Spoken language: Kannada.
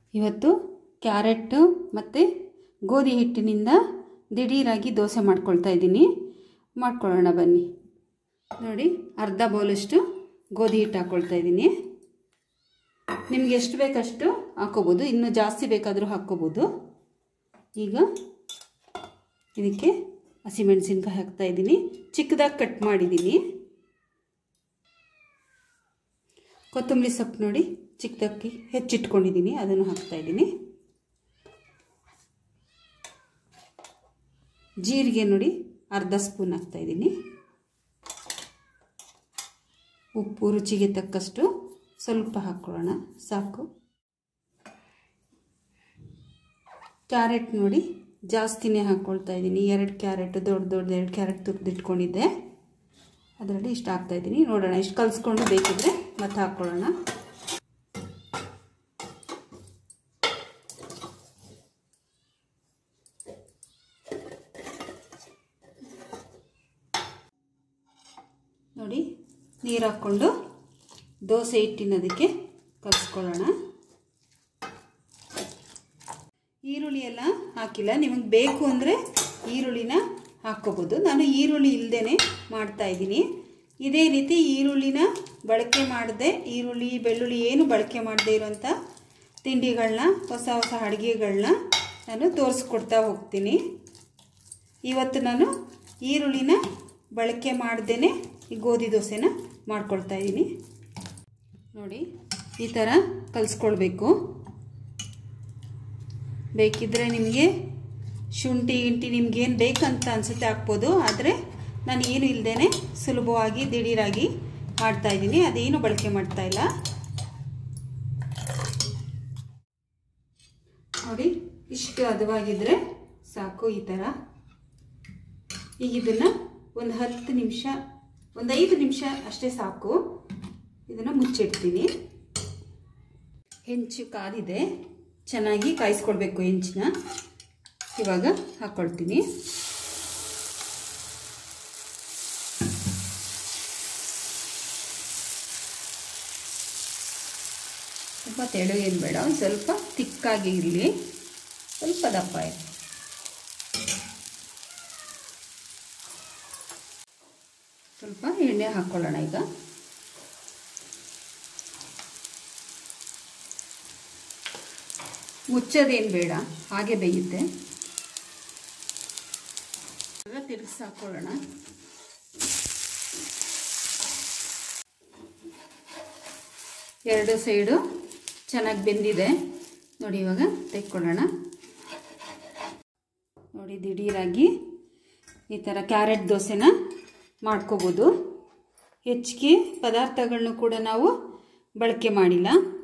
ಇವತ್ತು ಕ್ಯಾರೆಟ್ಟು ಮತ್ತು ಗೋಧಿ ಹಿಟ್ಟಿನಿಂದ ದಿಢೀರಾಗಿ ದೋಸೆ ಮಾಡ್ಕೊಳ್ತಾ ಇದ್ದೀನಿ ಮಾಡ್ಕೊಳ್ಳೋಣ ಬನ್ನಿ ನೋಡಿ ಅರ್ಧ ಬೌಲಷ್ಟು ಗೋಧಿ ಹಿಟ್ಟು ಹಾಕ್ಕೊಳ್ತಾ ಇದ್ದೀನಿ ನಿಮ್ಗೆ ಎಷ್ಟು ಬೇಕಷ್ಟು ಹಾಕ್ಕೋಬೋದು ಇನ್ನೂ ಜಾಸ್ತಿ ಬೇಕಾದರೂ ಹಾಕ್ಕೋಬೋದು ಈಗ ಇದಕ್ಕೆ ಹಸಿಮೆಣಸಿನ್ಕಾಯಿ ಹಾಕ್ತಾ ಇದ್ದೀನಿ ಚಿಕ್ಕದಾಗಿ ಕಟ್ ಮಾಡಿದ್ದೀನಿ ಕೊತ್ತಂಬರಿ ಸೊಪ್ಪು ನೋಡಿ ಚಿಕ್ಕದಾಗಿ ಹೆಚ್ಚಿಟ್ಕೊಂಡಿದ್ದೀನಿ ಅದನ್ನು ಹಾಕ್ತಾ ಇದ್ದೀನಿ ಜೀರಿಗೆ ನೋಡಿ ಅರ್ಧ ಸ್ಪೂನ್ ಹಾಕ್ತಾ ಇದ್ದೀನಿ ಉಪ್ಪು ರುಚಿಗೆ ತಕ್ಕಷ್ಟು ಸ್ವಲ್ಪ ಹಾಕ್ಕೊಳ್ಳೋಣ ಸಾಕು ಕ್ಯಾರೆಟ್ ನೋಡಿ ಜಾಸ್ತಿನೇ ಹಾಕ್ಕೊಳ್ತಾ ಇದ್ದೀನಿ ಎರಡು ಕ್ಯಾರೆಟ್ ದೊಡ್ಡ ದೊಡ್ಡ ಎರಡು ಕ್ಯಾರೆಟ್ ತುರಿದಿಟ್ಕೊಂಡಿದ್ದೆ ಅದರಲ್ಲಿ ಇಷ್ಟು ಹಾಕ್ತಾ ಇದ್ದೀನಿ ನೋಡೋಣ ಇಷ್ಟು ಕಲಿಸ್ಕೊಂಡು ಬೇಕಿದ್ರೆ ಮತ್ತೆ ಹಾಕ್ಕೊಳ್ಳೋಣ ನೋಡಿ ನೀರು ಹಾಕ್ಕೊಂಡು ದೋಸೆ ಹಿಟ್ಟಿನದಕ್ಕೆ ಕಲಿಸ್ಕೊಳ್ಳೋಣ ಈರುಳ್ಳಿ ಎಲ್ಲ ಹಾಕಿಲ್ಲ ನಿಮಗೆ ಬೇಕು ಅಂದರೆ ಈರುಳ್ಳಿನ ಹಾಕ್ಕೋಬೋದು ನಾನು ಈರುಳ್ಳಿ ಇಲ್ಲದೇ ಮಾಡ್ತಾ ಇದ್ದೀನಿ ಇದೇ ರೀತಿ ಈರುಳ್ಳಿನ ಬಳಕೆ ಮಾಡದೆ ಈರುಳ್ಳಿ ಬೆಳ್ಳುಳ್ಳಿ ಏನು ಬಳಕೆ ಮಾಡದೇ ಇರೋಂಥ ತಿಂಡಿಗಳನ್ನ ಹೊಸ ಹೊಸ ಅಡುಗೆಗಳನ್ನ ನಾನು ತೋರಿಸ್ಕೊಡ್ತಾ ಹೋಗ್ತೀನಿ ಇವತ್ತು ನಾನು ಈರುಳ್ಳಿನ ಬಳಕೆ ಮಾಡ್ದೇ ಈ ಗೋಧಿ ದೋಸೆನ ಮಾಡ್ಕೊಳ್ತಾ ಇದ್ದೀನಿ ನೋಡಿ ಈ ಥರ ಕಲಿಸ್ಕೊಳ್ಬೇಕು ಬೇಕಿದ್ದರೆ ನಿಮಗೆ ಶುಂಠಿ ಗಿಂಟಿ ನಿಮ್ಗೇನು ಬೇಕಂತ ಅನಿಸುತ್ತೆ ಹಾಕ್ಬೋದು ಆದರೆ ನಾನು ಏನು ಇಲ್ಲದೇ ಸುಲಭವಾಗಿ ದಿಢೀರಾಗಿ ಮಾಡ್ತಾಯಿದ್ದೀನಿ ಅದೇನು ಬಳಕೆ ಮಾಡ್ತಾ ಇಲ್ಲ ನೋಡಿ ಇಷ್ಟು ಹದವಾಗಿದ್ದರೆ ಸಾಕು ಈ ಥರ ಈಗ ಇದನ್ನು ಒಂದು ಹತ್ತು ನಿಮಿಷ ಒಂದು ಐದು ನಿಮಿಷ ಅಷ್ಟೇ ಸಾಕು ಇದನ್ನು ಮುಚ್ಚಿಡ್ತೀನಿ ಹೆಂಚು ಕಾದಿದೆ ಚೆನ್ನಾಗಿ ಕಾಯಿಸ್ಕೊಳ್ಬೇಕು ಹೆಂಚನ್ನ ಇವಾಗ ಹಾಕ್ಕೊಳ್ತೀನಿ ಸ್ವಲ್ಪ ತೆಳು ಏನು ಬೇಡ ಒಂದು ಸ್ವಲ್ಪ ತಿಕ್ಕಾಗಿ ಇರಲಿ ಸ್ವಲ್ಪ ದಪ್ಪ ಇರಲಿ ಸ್ವಲ್ಪ ಎಣ್ಣೆ ಹಾಕ್ಕೊಳ್ಳೋಣ ಈಗ ಮುಚ್ಚೋದೇನು ಬೇಡ ಹಾಗೆ ಬೇಯುತ್ತೆ ತಿರುಗಿಸಿ ಹಾಕ್ಕೊಳ್ಳೋಣ ಎರಡು ಸೈಡು ಚೆನ್ನಾಗಿ ಬೆಂದಿದೆ ನೋಡಿ ಇವಾಗ ತೆಕ್ಕೊಳ್ಳೋಣ ನೋಡಿ ದಿಢೀರಾಗಿ ಈ ಥರ ಕ್ಯಾರೆಟ್ ದೋಸೆನ ಮಾಡ್ಕೋಬೋದು ಹೆಚ್ಚಿಗೆ ಪದಾರ್ಥಗಳನ್ನೂ ಕೂಡ ನಾವು ಬಳಕೆ ಮಾಡಿಲ್ಲ